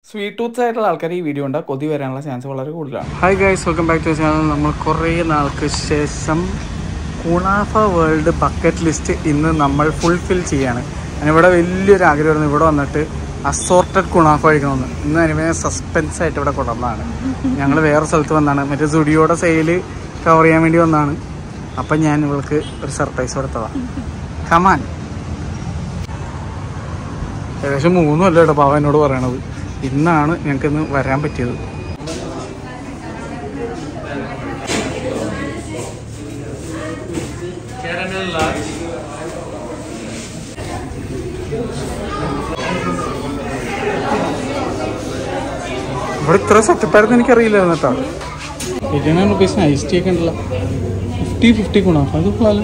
Sweet tooths ആയിട്ടുള്ള ആൾക്കാർ ഈ വീഡിയോ ഉണ്ടാ കൊതി വരാനുള്ള ചാൻസ് വളരെ കൂടുതലാണ് hi guys welcome back to channel നമ്മൾ കുറേ നാൾക്ക് ശേഷം കുണാഫ വേൾഡ് ബക്കറ്റ് ലിസ്റ്റ് ഇന്ന് നമ്മൾ ഫുൾഫിൽ ചെയ്യാണ് ഇവിടെ വലിയൊരു ആഗ്രഹമായിരുന്നു ഇവിടെ വന്നിട്ട് അസോർട്ടഡ് കുണാഫ കഴിക്കണമെന്ന് ഇന്ന് അനുവിനെ സസ്പെൻസ് ആയിട്ട് ഇവിടെ കൊണ്ടുവന്നതാണ് ഞങ്ങൾ വേറെ സ്ഥലത്ത് വന്നാണ് മറ്റേ സുഡിയോടെ സെയിൽ കവർ ചെയ്യാൻ വേണ്ടി വന്നതാണ് അപ്പം ഞാൻ ഇവൾക്ക് ഒരു സർപ്രൈസ് കൊടുത്തതാണ് കമാൻ ഏകദേശം മൂന്നും അല്ല കേട്ടോ പാവ എന്നോട് പറയണത് ഇന്നാണ് ഞങ്ങൾക്ക് ഇന്ന് വരാൻ പറ്റിയത് ഇവിടെ ഇത്ര സെറ്റപ്പായിരുന്നു എനിക്കറിയില്ലായിരുന്നു കേട്ടോ എയ്റ്റി നയൻ റുപ്പീസിന് ഐസ് ടീ ഒക്കെ ഉണ്ടല്ലോ ഫിഫ്റ്റി ഫിഫ്റ്റി ഗുണം അത് കൊള്ളാലോ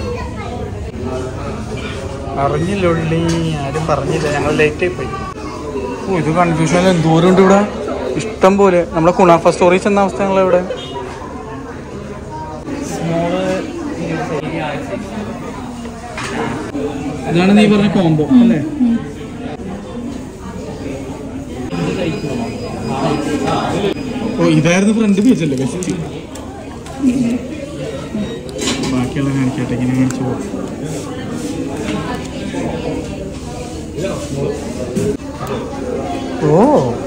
അറിഞ്ഞില്ലുള്ളി ആരും പറഞ്ഞില്ല ഞങ്ങൾ ലേറ്റ് ആയി പോയി ഓ ഇത് കൺഫ്യൂഷൻ എന്തോരം ഉണ്ട് ഇവിടെ ഇഷ്ടം പോലെ നമ്മുടെ കുണാഫ സ്റ്റോറി ചെന്ന അവസ്ഥ ഞങ്ങൾ ഇവിടെ ഇതാണ് നീ പറഞ്ഞ കോംബോ അല്ലേ ഓ ഇതായിരുന്നു ഫ്രണ്ട് പേജ് അല്ലേ ബെസ്റ്റ് ബാക്കിയുള്ള കാണിക്കട്ടെ ഇങ്ങനെ കാണിച്ചു പോകും ഓ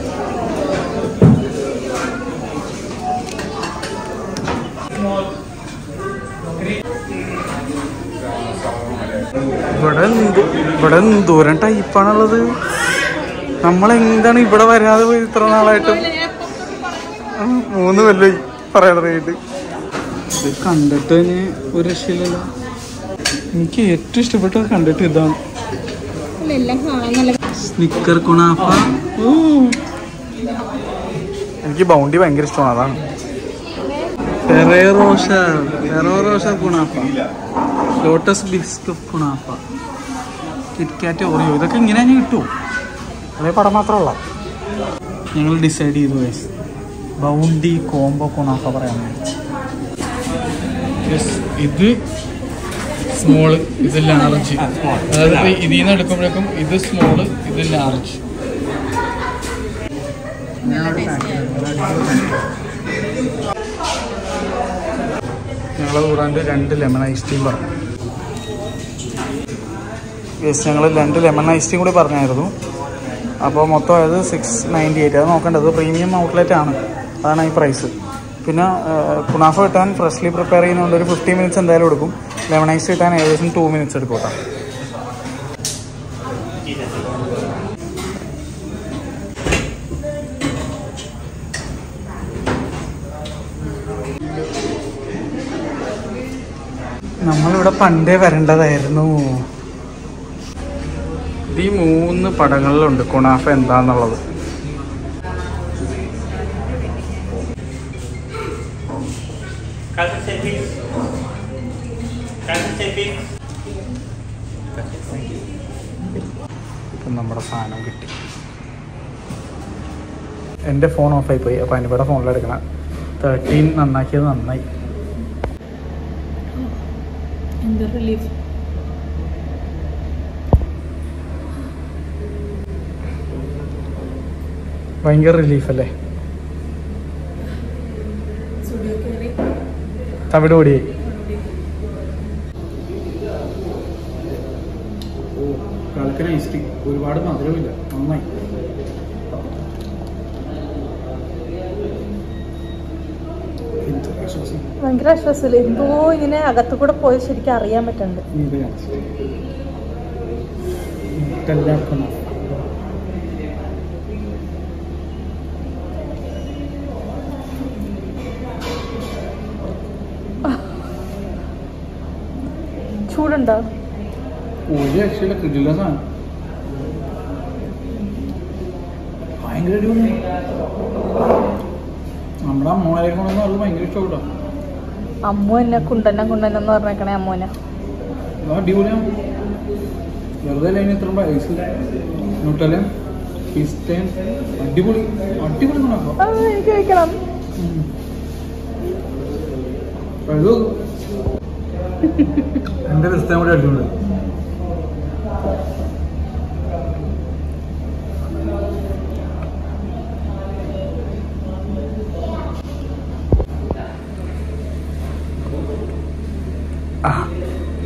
ഇവിടെ എന്ത് ഇവിടെ എന്തോരം ടൈപ്പാണുള്ളത് നമ്മളെന്താണ് ഇവിടെ വരാതെ പോയി ഇത്ര നാളായിട്ട് ഉം, മൂന്ന് കൊല്ലം പറയാനായിട്ട് ഇത് കണ്ടിട്ട് തന്നെ ഒരു രക്ഷയില്ലല്ലോ എനിക്ക് ഏറ്റവും ഇഷ്ടപ്പെട്ടത് കണ്ടിട്ട് ഇതാണ് എല്ലാം കാണാൻ നല്ല സ്നിക്കർ കുണാഫ ഓ. എനിക്ക് ബൗണ്ടി ഭയങ്കര ഇഷ്ടമാണ് അതാണ് ഫെറേറോഷ ഫെറോറോഷ കുണാഫ ലോട്ടസ് ബിസ്കറ്റ് കുണാഫ കിറ്റ്കാറ്റ് ഓറിയോ ഇതൊക്കെ ഇങ്ങനെ തന്നെ കിട്ടുമോ അതേ പടം മാത്രമല്ല ഞങ്ങൾ ഡിസൈഡ് ചെയ്തു guys. ബൗണ്ടി കോംബോ കുണാഫ പറയാൻ വേണ്ടി ഇത് സ്മോള് ഇത് ലാർജ് അതായത് ഇപ്പൊ ഇതിൽ നിന്ന് എടുക്കുമ്പോഴേക്കും ഇത് സ്മോള് ഇത് ലാർജ് ഞങ്ങൾ കൂടാണ്ട് രണ്ട് ലെമൺ ഐസ് ടീം പറഞ്ഞു യെസ് ഞങ്ങൾ രണ്ട് ലെമൺ ഐസ് ടീം കൂടി പറഞ്ഞായിരുന്നു അപ്പോൾ മൊത്തം ആയത് സിക്സ് നയൻറ്റി എയ്റ്റ് അത് നോക്കേണ്ടത് പ്രീമിയം ഔട്ട്ലെറ്റ് ആണ് അതാണ് ഈ പ്രൈസ് പിന്നെ കുണാഫ കിട്ടാൻ ഫ്രഷ്ലി പ്രിപ്പയർ ചെയ്യുന്നതുകൊണ്ട് ഒരു ഫിഫ്റ്റി മിനിറ്റ്സ് എന്തായാലും എടുക്കും ലെമൺ ഐസ് കിട്ടാൻ ഏകദേശം ടു മിനിറ്റ്സ് എടുക്കും കേട്ടോ നമ്മളിവിടെ പണ്ടേ വരേണ്ടതായിരുന്നു ഇത് ഈ മൂന്ന് പടങ്ങളിലുണ്ട് കുണാഫ എന്താന്നുള്ളത് ഇപ്പം നമ്മുടെ സാധനം കിട്ടി എൻ്റെ ഫോൺ ഓഫായി പോയി അപ്പോൾ അനുപയുടെ ഫോണിലെടുക്കണം തേർട്ടീൻ നന്നാക്കിയത് നന്നായി എന്ത് റിലീഫ് ഭയങ്കര റിലീഫ് അല്ലേ സ്റ്റുഡിയോ കയറി തവിട് ഓടിയായി ഓ കളിക്കണ ഐസ്റ്റി ഒരുപാട് മധുരമില്ല നന്നായി എന്തൊരു ആശ്വാസം. ഭയങ്കര ആശ്വാസമില്ല എന്തോ ഇങ്ങനെ അകത്തു കൂടെ പോയി ശരിക്കും അറിയാൻ പറ്റുന്നുണ്ട് നീ ഇത് കാണിച്ചിട്ട്. മുട്ടെല്ലാവർക്കും നന്നായി. ചൂടുണ്ടോ ഒരു രക്ഷയില്ല കിട്ടില്ല സാധനം ഭയങ്കര അടിപൊളി നമ്മുടെ അമ്മമാരെ കൊണ്ടൊന്നും അത് ഭയങ്കര ഇഷ്ടപ്പെട്ടോ അമ്മു എന്നെ കുണ്ടന്നം കുണ്ടന്നം എന്ന് പറഞ്ഞേക്കണേ അമ്മൂനെ അത് അടിപൊളിയാണ് വെറുതെ അല്ലേ അതിന് ഇത്ര പ്രൈസ് ന്യൂട്ടല പിസ്റ്റൻ അടിപൊളി അടിപൊളി നോക്കാം ആ, എനിക്ക് കഴിക്കണം എൻ്റെ പിസ്തൻ കൂടി അടിപൊളി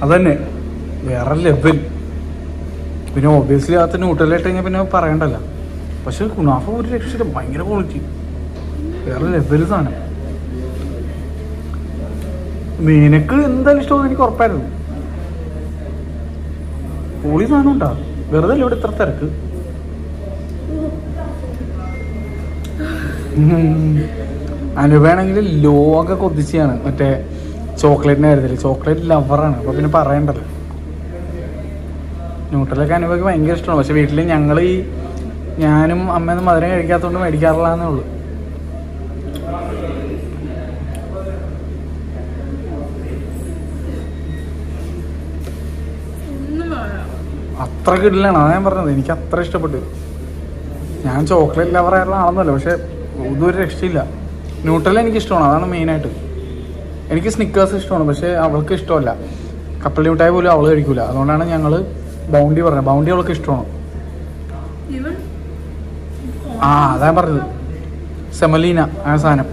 അതന്നെ വേറെ ലെവൽ പിന്നെ ഒബിയസ്ലി അകത്ത് ന്യൂട്രലായിട്ട് കഴിഞ്ഞാൽ പിന്നെ പറയണ്ടല്ലോ പക്ഷെ കുണാഫ ഒരു രക്ഷയില്ല ഭയങ്കര ക്വാളിറ്റി വേറെ ലെവൽ സാധനം നിനക്ക് എന്തായാലും ഇഷ്ടമെന്ന് എനിക്ക് ഉറപ്പായിരുന്നു പൊളി സാധനം ഉണ്ടാ വെറുതെ അല്ലേ ഇവിടെ ഇത്ര തിരക്ക് അനുപയാണെങ്കിൽ ലോക കൊതിച്ചാണ് മറ്റേ ചോക്ലേറ്റിന്റെ കാര്യത്തിൽ ചോക്ലേറ്റ് ലവറാണ് അപ്പൊ പിന്നെ പറയണ്ടല്ലോ ന്യൂട്രലൊക്കെ അനുഭവക്ക് ഭയങ്കര ഇഷ്ടമാണ് പക്ഷെ വീട്ടിൽ ഞങ്ങൾ ഈ ഞാനും അമ്മയൊന്നും മധുരം കഴിക്കാത്തതുകൊണ്ട് മേടിക്കാറില്ലാന്നേ ഉള്ളൂ അത്ര കിടിലാണ് അതാ ഞാൻ പറഞ്ഞത് എനിക്ക് അത്ര ഇഷ്ടപ്പെട്ടു ഞാൻ ചോക്ലേറ്റ് ലവർ ആയിട്ടുള്ള ആളൊന്നുമല്ല പക്ഷെ ഇതൊരു രക്ഷയില്ല ന്യൂട്രൽ എനിക്ക് ഇഷ്ടമാണ് അതാണ് മെയിനായിട്ട് എനിക്ക് സ്നിക്കേഴ്സ് ഇഷ്ടമാണ് പക്ഷെ അവൾക്ക് ഇഷ്ടമല്ല കപ്പൽ മിഠായി പോലും അവൾ കഴിക്കൂല അതുകൊണ്ടാണ് ഞങ്ങൾ ബൗണ്ടി പറഞ്ഞത് ബൗണ്ടി അവൾക്ക് ഇഷ്ടമാണ് ഇവൻ ആ അതാ ഞാൻ പറഞ്ഞത് സെമലീന ആ സാധനം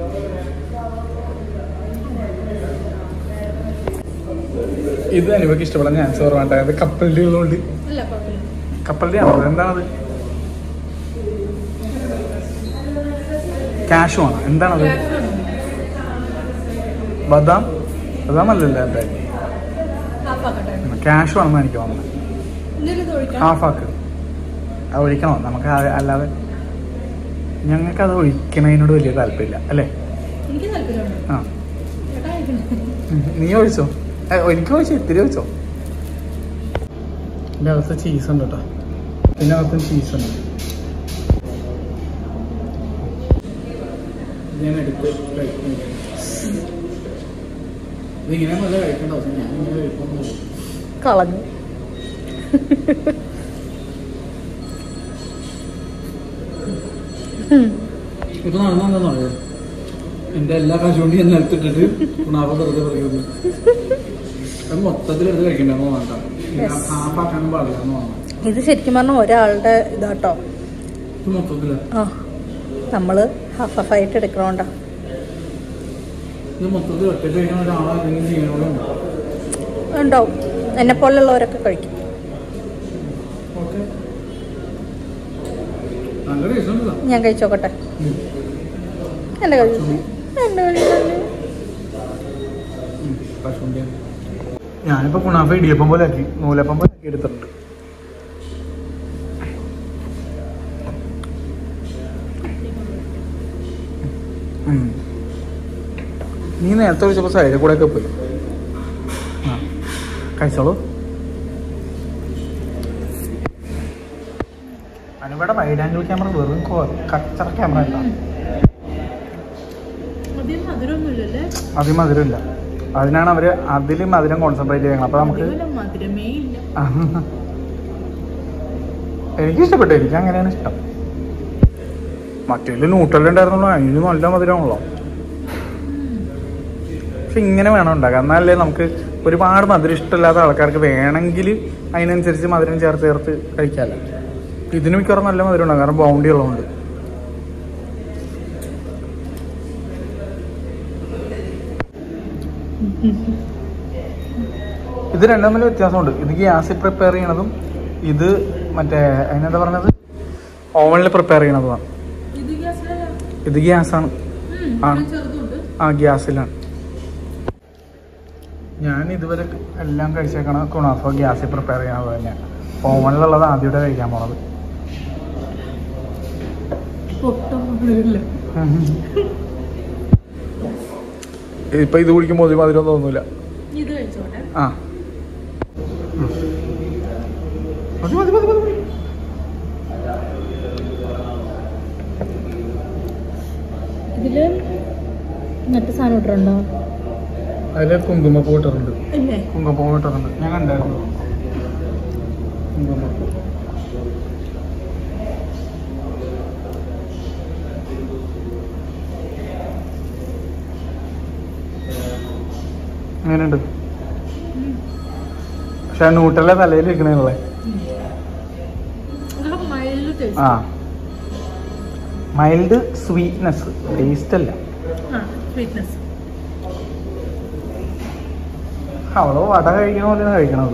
ഇത് അനുഭവക്ക് ഇഷ്ടപ്പെടാൻ ചാൻസ് കുറവാണ് അത് കപ്പലിൻ്റെ ഉള്ളതുകൊണ്ട് അല്ല കുഴപ്പമില്ല കപ്പലിൻ്റെ ആണോ എന്താണത് ക്യാഷു ആണ് എന്താണത് ബദാം ബദാം അല്ലല്ലോ എന്തായാലും ഹാഫാക്കട്ടെ ക്യാഷു ആണെന്ന് എനിക്ക് തോന്നുന്നത് എന്തെങ്കിലും ഇത് ഒഴിക്കാം ഹാഫ് ആക്ക് അത് ഒഴിക്കണോ നമുക്ക് ആ- അല്ലാതെ ഞങ്ങൾക്ക് അത് ഒഴിക്കണതിനോട് വലിയ താല്പര്യമില്ല അല്ലേ എനിക്ക് താല്പര്യമുണ്ട് ആ ചേട്ടാ കഴിക്കണേ ഉം. നീ ഒഴിച്ചോ ഏ, എനിക്ക് ഒഴിച്ചോ ഇത്തിരി ഒഴിച്ചോ എൻ്റെ അകത്ത് ചീസ് ഉണ്ട് കേട്ടോ ഇതിൻ്റെ അകത്തും ചീസ് ഉണ്ട് ഞാൻ എടുത്ത് കഴിക്കുന്നു ഇതിങ്ങനെ നല്ല കഴിക്കേണ്ട പക്ഷെ ഞാൻ ഇങ്ങനെ കഴിക്കുന്നു കളഞ്ഞു ഇപ്പൊ നടന്നെന്താന്ന് അറിയോ എന്റെ എല്ലാ കാശുകൊണ്ട് ഞാൻ നിലത്തിട്ടിട്ട് ഗുണാഭ വെറുതെ പറയുന്നു അത് മൊത്തത്തിൽ എടുത്ത് കഴിക്കണ്ടെന്ന് വേണ്ട Yes. ഹാഫാക്കാനും പാടില്ല എന്ന് വേണം ഇത് ശരിക്കും പറഞ്ഞാൽ ഒരാളുടെ ഇതാട്ടോ ഇത് മൊത്തത്തില് ആ നമ്മള് ഹാഫ് ഹാഫ് ആയിട്ട് എടുക്കണോണ്ടാ ഇത് മൊത്തത്തിൽ ഒറ്റയ്ക്ക് കഴിക്കുന്ന ഒരാളെ എന്തെങ്കിലും ചെയ്യണോളുണ്ട് ഉണ്ടാവും എന്നെ പോലുള്ളവരൊക്കെ കഴിക്കും ഓക്കെ നല്ല ടേസ്റ്റ് ഉണ്ടല്ലോ ഞാൻ കഴിച്ചോക്കട്ടെ ഉം. എന്റെ കഴിച്ചു എന്റെ കഴിച്ചു ഉം. പശുവിന്റെ ഞാനിപ്പോ കുണാഫ ഇടിയപ്പം പോലെ ആക്കി നൂലപ്പം പോലെ ആക്കി എടുത്തിട്ടുണ്ട് ഉം. നീ നേരത്തെ വിളിച്ചപ്പോ സൈഡിൽ കൂടെ ഒക്കെ പോയി ആ കഴിച്ചോളൂ അനുപയുടെ വൈഡ് ആംഗിൾ ക്യാമറ വെറും കോ- കച്ചറ ക്യാമറ അല്ല അധികം മധുരമൊന്നുമില്ലല്ലേ അതിൽ മധുരമില്ല അതിനാണ് അവര് അതിൽ മധുരം കോൺസെൻട്രേറ്റ് ചെയ്യുന്നത് അപ്പൊ നമുക്ക് മധുരമേ ഇല്ല എനിക്ക് ഇഷ്ടപ്പെട്ടു എനിക്ക് അങ്ങനെയാണ് ഇഷ്ടം മറ്റേതിൽ ന്യൂട്രലുണ്ടായിരുന്നുള്ളൂ അതിന് നല്ല മധുരമാണല്ലോ പക്ഷെ ഇങ്ങനെ വേണം ഉണ്ടാക്കാം എന്നാലേ നമുക്ക് ഒരുപാട് മധുരം ഇഷ്ടമില്ലാത്ത ആൾക്കാർക്ക് വേണമെങ്കിൽ അതിനനുസരിച്ച് മധുരം ചേർത്ത് ചേർത്ത് കഴിക്കാമല്ലോ ഇതിന് മിക്കവാറും നല്ല മധുരം ഉണ്ടാകും കാരണം ബൗണ്ടി ഉള്ളതുകൊണ്ട് ഇത് രണ്ടും തമ്മിൽ വ്യത്യാസമുണ്ട് ഇത് ഗ്യാസിൽ പ്രിപ്പയർ ചെയ്യണതും ഇത് മറ്റേ അതിനെന്താ പറഞ്ഞത് ഓവനിൽ പ്രിപ്പയർ ചെയ്യണതുമാണ് ഇത് ഗ്യാസിലല്ല ഇത് ഗ്യാസാണ് ആണ് ചെറുതുണ്ട് ആ ഗ്യാസിലാണ് ഞാൻ ഇതുവരെ എല്ലാം കഴിച്ചേക്കണ കുണാഫ ഗ്യാസിൽ പ്രിപ്പയർ ചെയ്യണത് തന്നെയാണ് ഓവനിലുള്ളത് ആദ്യമായിട്ട് കഴിക്കാൻ പോണത് ഒട്ടും മധുരമില്ല ഇപ്പൊ ഇത് കുടിക്കുമ്പോൾ ഒരു മധുരം തോന്നൂല ഇത് കഴിച്ചോട്ടെ ആ മതി മതി മതി മതി മതി. ഇതില് മറ്റു സാധനം ഇട്ടിട്ടുണ്ടോ അതില് കുങ്കുമപ്പൂ ഇട്ടിട്ടുണ്ട് ഇല്ലേ കുങ്കുമപ്പൂ ഇട്ടിട്ടുണ്ട് ഞാൻ കണ്ടായിരുന്നു കുങ്കുമപ്പൂ അങ്ങനെയുണ്ട് പക്ഷെ ആ ന്യൂട്ടല്ലേ തലയിൽ വെക്കണേ മൈൽഡ് ആ മൈൽഡ് സ്വീറ്റ്നെസ് ടേസ്റ്റ് അല്ല ആ സ്വീറ്റ്നെസ് അവള് വട കഴിക്കണ പോലെയാണ് കഴിക്കണത്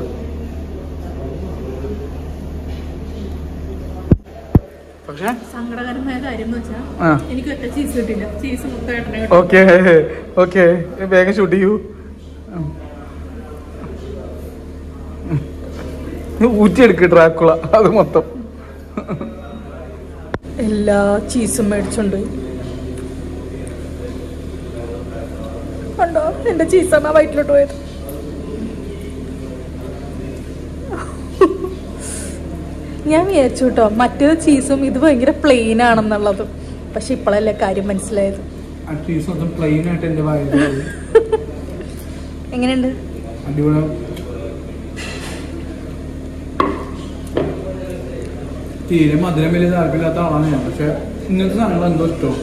പക്ഷേ സങ്കടകരമായ കാര്യം എന്ന് വെച്ചാൽ ആ എനിക്ക് ഒറ്റ ചീസ് കിട്ടില്ല ചീസ് മൊത്തം ഓക്കെ ഓക്കെ വേഗം ഷൂട്ട് ചെയ്യൂ ഊറ്റിയെടുക്ക് ഡ്രാക്കുള അത് മൊത്തം എല്ലാ ചീസും മേടിച്ചോണ്ട് പോയി. കണ്ടോ എന്റെ ചീസാണ് ആ വയറ്റിലോട്ട് പോയത് ഞാൻ വിചാരിച്ചു കേട്ടോ മറ്റേത് ചീസും ഇത് ഭയങ്കര പ്ലെയിൻ ആണെന്നുള്ളത് പക്ഷെ ഇപ്പോഴല്ലേ കാര്യം മനസ്സിലായത് ആ പീസ് മൊത്തം പ്ലെയിൻ ആയിട്ട് എൻ്റെ വായിൽ എങ്ങനെയുണ്ട് അടിപൊളി തീരെ മധുരം വലിയ താല്പര്യമില്ലാത്ത ആളാണ് ഞാൻ പക്ഷെ ഇങ്ങനത്തെ സാധനങ്ങൾ എന്തോ ഇഷ്ടവും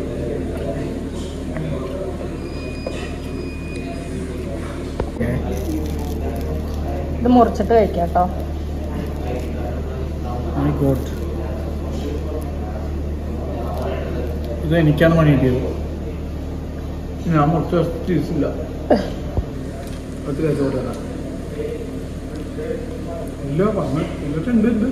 ഇത് മുറിച്ചിട്ട് കഴിക്കാം കേട്ടോ ഇത് എനിക്കാണ് പണി കിട്ടിയത് ഞാൻ മുറിച്ച ചീസില്ല പത്ത് കഴിച്ചോട്ടെ ഇല്ല പറഞ്ഞ എന്നിട്ടുണ്ട് ഉണ്ട്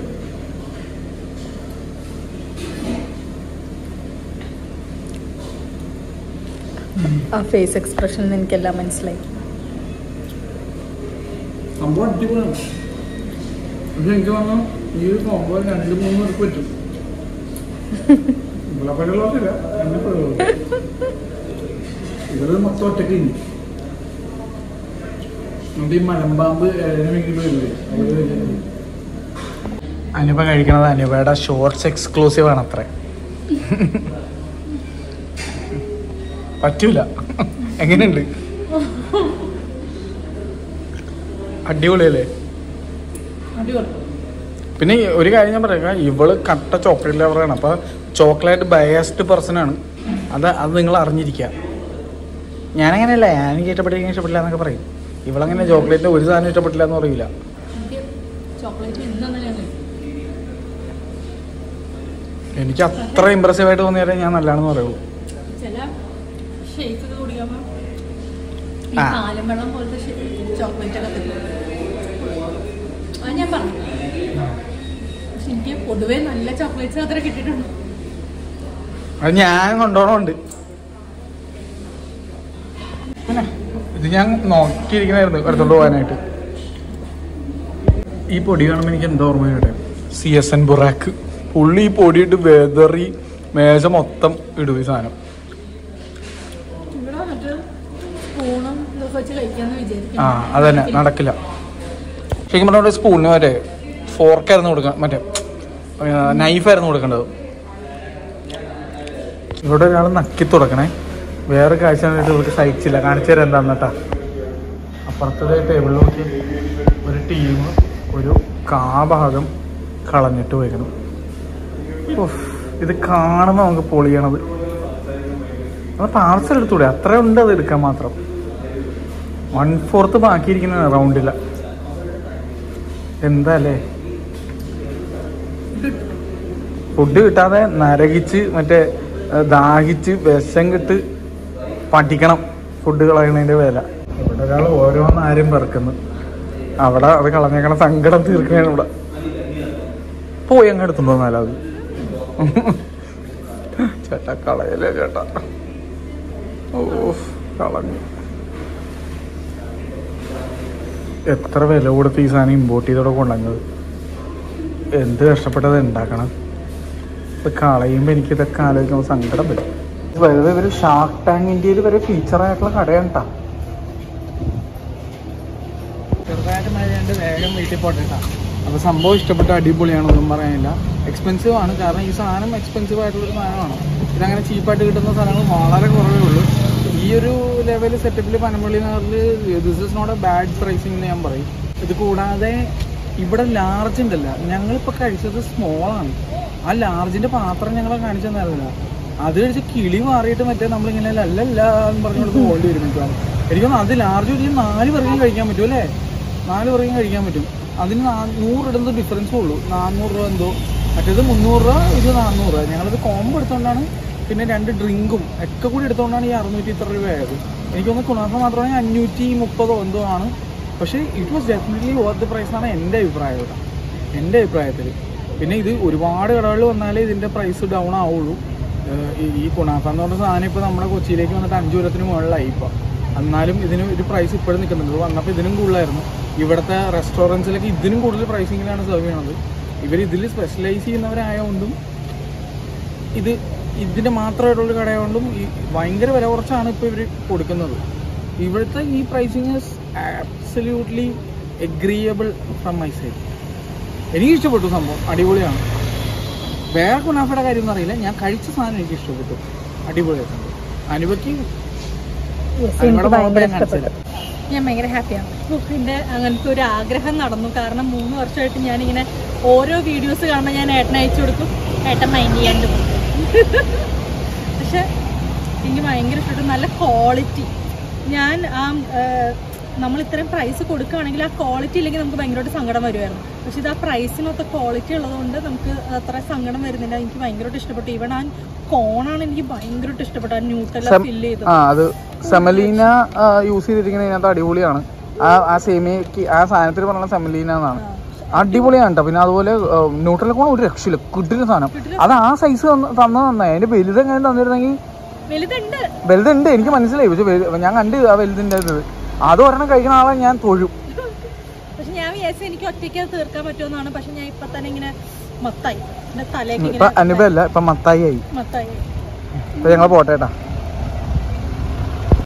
ആ ഫേസ് എക്സ്പ്രഷൻ എനിക്കെല്ലാം മനസ്സിലായി സംഭവം അടിപൊളിയാണ് പക്ഷെ എനിക്ക് പറഞ്ഞു ഈ ഒരു കോമ്പോ രണ്ട് മൂന്ന് പേർക്ക് പറ്റും ഇവിടെ പരിപാടിയില്ല എന്നെ പരിപാടി ഇവര് മൊത്തം ഒറ്റയ്ക്ക് ഇനി എന്നിട്ട് ഈ മലമ്പാമ്പ് അനുപ കഴിക്കണത് അനുപയുടെ ഷോർട്സ് എക്സ്ക്ലൂസീവ് ആണ് അത്ര പറ്റൂല എങ്ങനെയുണ്ട് അടിപൊളിയല്ലേ പിന്നെ ഈ ഒരു കാര്യം ഞാൻ പറയാം ഇവള് കട്ട ചോക്ലേറ്റ് ലവറാണ് അപ്പോൾ ചോക്ലേറ്റ് ബയസ്ഡ് പേഴ്സൺ ആണ് അത് അത് നിങ്ങൾ അറിഞ്ഞിരിക്കുക ഞാനങ്ങനെയല്ല ഞാൻ എനിക്ക് ഇഷ്ടപ്പെട്ടില്ല ഇഷ്ടപ്പെട്ടില്ല എന്നൊക്കെ പറയും ഇവളങ്ങനെ ചോക്ലേറ്റിൽ ഒരു സാധനം ഇഷ്ടപ്പെട്ടില്ല എന്ന് പറയില്ല ചോക്ലേറ്റ് ഇന്നലെ എനിക്ക് അത്ര ഇമ്പ്രസീവ് ആയിട്ട് തോന്നിയാലേ ഞാൻ നല്ലതാണെന്ന് പറയുള്ളൂ ചില ഷേക്ക് ഒക്കെ കുടിക്കുമ്പോ ഈ ആ. പാലും വെള്ളം പോലത്തെ ചോക്ലേറ്റ് ഒക്കെ തരും അത് ഞാൻ പറഞ്ഞു പക്ഷെ എനിക്ക് പൊതുവേ നല്ല ചോക്ലേറ്റ്സ് അത്ര കിട്ടിയിട്ടുണ്ട് അത് ഞാൻ കൊണ്ടുപോകണമുണ്ട് പിന്നെ ഇത് ഞാൻ നോക്കിയിരിക്കണായിരുന്നു എടുത്തോണ്ട് പോകാനായിട്ട് ഈ പൊടി കാണുമ്പോൾ എനിക്ക് എന്താ ഓർമ്മ വരട്ടെ സി എസ് എൻ ബുറാക്ക് പുള്ളി ഈ പൊടിയിട്ട് വെതറി മേശ മൊത്തം ഇടും ഈ സാധനം ഇവിടെ വന്നിട്ട് സ്പൂണും ഇതൊക്കെ വെച്ച് കഴിക്കാന്ന് വിചാരിക്കും ആ അതന്നെ നടക്കില്ല ശരിക്കും പറഞ്ഞ സ്പൂണിന് മറ്റേ ഫോർക്കായിരുന്നു കൊടുക്കാൻ മറ്റേ നൈഫായിരുന്നു കൊടുക്കേണ്ടത് ഇവിടെ ഒരാൾ നക്കി തുടക്കണേ വേറെ കാഴ്ച കണ്ടിട്ട് ഇവർക്ക് സഹിച്ചില്ല കാണിച്ചു തരാം എന്താന്നിട്ടാ അപ്പുറത്തെ ടേബിളിൽ നോക്കി ഒരു ടീം ഒരു കാഭാഗം കളഞ്ഞിട്ട് പോയിരുന്നു ഉഫ്, ഇത് കാണുമ്പോൾ നമുക്ക് പൊളിയണത് അത് പാർസൽ എടുത്തൂടെ അത്ര ഉണ്ട് അത് എടുക്കാൻ മാത്രം വൺ ഫോർത്ത് ബാക്കിയിരിക്കുന്ന റൗണ്ടില്ല എന്താ അല്ലേ ഫുഡ് കിട്ടാതെ നരകിച്ച് മറ്റേ ഏഹ്, ദാഹിച്ച് വിഷം കിട്ട് പഠിക്കണം ഫുഡ് കളയണതിന്റെ വില ഇവിടെ ഒരാൾ ഓരോന്നാരും പെറുക്കുന്നു അവിടെ അത് കളഞ്ഞേക്കണ സങ്കടം തീർക്കണേണ് ഇവിടെ പോയി അങ്ങ് എടുത്തുണ്ടോ എന്നാലും അത് ചേട്ടാ കളയല്ലേ ചേട്ടാ ഓ കളഞ്ഞു എത്ര വില കൊടുത്ത് ഈ സാധനം ഇമ്പോർട്ട് ചെയ്തോടെ കൊണ്ടുവന്നത് എന്ത് കഷ്ടപ്പെട്ടത് ഉണ്ടാക്കണം ഇത് കളയുമ്പോൾ എനിക്ക് ഇതൊക്കെ ആലോചിക്കുമ്പോൾ സങ്കടം വരും വെറുതെ ഇവര് ഷാർക്ക് ടാങ്ക് ഇന്ത്യയിൽ വരെ ഫീച്ചർ ആയിട്ടുള്ള കടയാണ് ട്ടാ. ചെറുതായിട്ട് മഴയുണ്ട് വേഗം വീട്ടിൽ പോട്ടെ അപ്പോൾ സംഭവം ഇഷ്ടപ്പെട്ട അടിപൊളിയാണെന്നൊന്നും പറയാനില്ല എക്സ്പെൻസീവ് ആണ് കാരണം ഈ സാധനം എക്സ്പെൻസീവ് ആയിട്ടുള്ളൊരു സാധനമാണ് ഇതങ്ങനെ ചീപ്പായിട്ട് കിട്ടുന്ന സാധനങ്ങൾ വളരെ കുറവേ ഉള്ളൂ ഈ ഒരു ലെവൽ സെറ്റപ്പിൽ പനമ്പള്ളി നഗറിൽ this is not a bad pricing എന്ന് ഞാൻ പറയും ഇത് കൂടാതെ ഇവിടെ ലാർജ് ഉണ്ടല്ല ഞങ്ങളിപ്പോൾ കഴിച്ചത് സ്മോൾ ആണ് ആ ലാർജിന്റെ പാത്രം ഞങ്ങളെ കാണിച്ചു തന്നായിരുന്നില്ല അത് കഴിച്ച് കിളി മാറിയിട്ട് മറ്റേ നമ്മളിങ്ങനെ ലല്ലല്ല എന്ന് പറഞ്ഞുകൊണ്ട് പോകേണ്ടി വരും മിക്കവാറും എനിക്കൊന്ന് അത് ലാർജ് ഒരു നാല് പേർക്കും കഴിക്കാൻ പറ്റും അല്ലേ നാല് പേർക്കും കഴിക്കാൻ പറ്റും അതിന് നാ- നൂറ് ഇടുന്ന ഡിഫറൻസേ ഉള്ളൂ നാനൂറ് രൂപ എന്തോ മറ്റേത് മുന്നൂറ് രൂപ ഇത് നാനൂറ് രൂപ ഞങ്ങളിത് കോംബോ എടുത്തുകൊണ്ടാണ് പിന്നെ രണ്ട് ഡ്രിങ്കും ഒക്കെ കൂടി എടുത്തുകൊണ്ടാണ് ഈ അറുന്നൂറ്റി ഇത്ര രൂപ ആയത് എനിക്കൊന്ന് കുണാഫ മാത്രമാണെങ്കിൽ അഞ്ഞൂറ്റി മുപ്പതോ എന്തോ ആണ് പക്ഷേ it was definitely worth the price എന്നാണ് എൻ്റെ അഭിപ്രായം കേട്ടോ എൻ്റെ അഭിപ്രായത്തിൽ പിന്നെ ഇത് ഒരുപാട് കടകളിൽ വന്നാലേ ഇതിൻ്റെ പ്രൈസ് ഡൗൺ ആവുള്ളൂ ഏഹ് ഈ- ഈ കുണാഫ എന്ന് പറഞ്ഞ സാധനം ഇപ്പോൾ നമ്മുടെ കൊച്ചിയിലേക്ക് വന്നിട്ട് അഞ്ച് കൊല്ലത്തിന് മുകളിലായി ഇപ്പോൾ എന്നാലും ഇതിന് ഒരു പ്രൈസ് ഇപ്പോഴും നിൽക്കുന്നുണ്ട് ഇത് വന്നപ്പോൾ ഇതിനും കൂടുതലായിരുന്നു ഇവിടുത്തെ റെസ്റ്റോറൻറ്റ്സിലൊക്കെ ഇതിനും കൂടുതൽ പ്രൈസിങ്ങിലാണ് സെർവ് ചെയ്യണത് ഇവർ ഇതിൽ സ്പെഷ്യലൈസ് ചെയ്യുന്നവരായതുകൊണ്ടും ഇത് ഇതിൻ്റെ മാത്രമായിട്ടുള്ള കടയായതുകൊണ്ടും ഈ ഭയങ്കര വില കുറച്ചാണ് ഇപ്പോൾ ഇവർ കൊടുക്കുന്നത് ഇവിടുത്തെ ഈ pricing is absolutely agreeable from my side എനിക്ക് ഇഷ്ടപ്പെട്ടു സംഭവം അടിപൊളിയാണ് വേറെ കുനാഫയുടെ കാര്യം ഒന്നും അറിയില്ല ഞാൻ കഴിച്ച സാധനം എനിക്ക് ഇഷ്ടപ്പെട്ടു അടിപൊളിയായിട്ടുണ്ട് അനുപയ്ക്ക് അനുപയുടെ മുഖത്ത് ഞാൻ കാണിച്ചില്ല ഞാൻ ഭയങ്കര ഹാപ്പിയാണ് എൻ്റെ അങ്ങനത്തെ ഒരു ആഗ്രഹം നടന്നു കാരണം മൂന്ന് വർഷമായിട്ട് ഞാനിങ്ങനെ ഓരോ വീഡിയോസ് കാണുമ്പോൾ ഞാൻ ഏട്ടനെ അയച്ചു കൊടുക്കും ഏട്ടൻ മൈൻഡ് ചെയ്യാണ്ട് പോകും പക്ഷെ എനിക്ക് ഭയങ്കര ഇഷ്ടപ്പെട്ടു നല്ല ക്വാളിറ്റി ഞാൻ ആ നമ്മൾ ഇത്രയും പ്രൈസ് കൊടുക്കുകയാണെങ്കിൽ ആ ക്വാളിറ്റി ഇല്ലെങ്കിൽ നമുക്ക് ഭയങ്കരമായിട്ട് സങ്കടം വരുമായിരുന്നു പക്ഷെ ഇത് ആ പ്രൈസിനൊത്ത ക്വാളിറ്റി ഉള്ളതുകൊണ്ട് നമുക്ക് അത്ര സങ്കടം വരുന്നില്ല എനിക്ക് ഭയങ്കരമായിട്ട് ഇഷ്ടപ്പെട്ടു ഈവൺ ആ കോണാണ് എനിക്ക് ഭയങ്കരമായിട്ട് ഇഷ്ടപ്പെട്ടു ആ ന്യൂട്ടെല്ലാം Sem- ഫില്ല് ചെയ്ത് ആ അത് സെമലീന യൂസ് ചെയ്തിരിക്കുന്നത് ഇതിനകത്ത് അടിപൊളിയാണ് ആ ആ സേമിയക്ക് ആ സാധനത്തിൽ പറഞ്ഞ സെമലീന എന്നാണ് അടിപൊളിയാണ് കേട്ടോ പിന്നെ അതുപോലെ ന്യൂട്രലക്കോൺ ഒരു രക്ഷയില്ല കിട്ടുന്ന സാധനം അത് ആ സൈസ് തന്ന നന്നായി അതിന്റെ വലുത് എങ്ങനെ തന്നിരുന്നെങ്കിൽ വലുതുണ്ട് വലുതുണ്ട് എനിക്ക് മനസ്സിലായി പക്ഷെ വലു- ഞാൻ കണ്ട് ആ വലുതിൻ്റെ ഇത് അത് ഒരെണ്ണം കഴിക്കുന്ന ആളെ ഞാൻ തൊഴും പക്ഷെ ഞാൻ വിചാരിച്ചു എനിക്ക് ഒറ്റയ്ക്ക് അത് തീർക്കാൻ പറ്റുമെന്നാണ് പക്ഷെ ഞാൻ ഇപ്പൊ തന്നെ ഇങ്ങനെ മത്തായി എന്റെ തലേക്ക് ഇപ്പൊ ഇങ്ങനെ അനുഭവല്ല ഇപ്പൊ മത്തായി ആയി മത്തായി ഇപ്പൊ ഞങ്ങൾ പോട്ടെ കേട്ടാ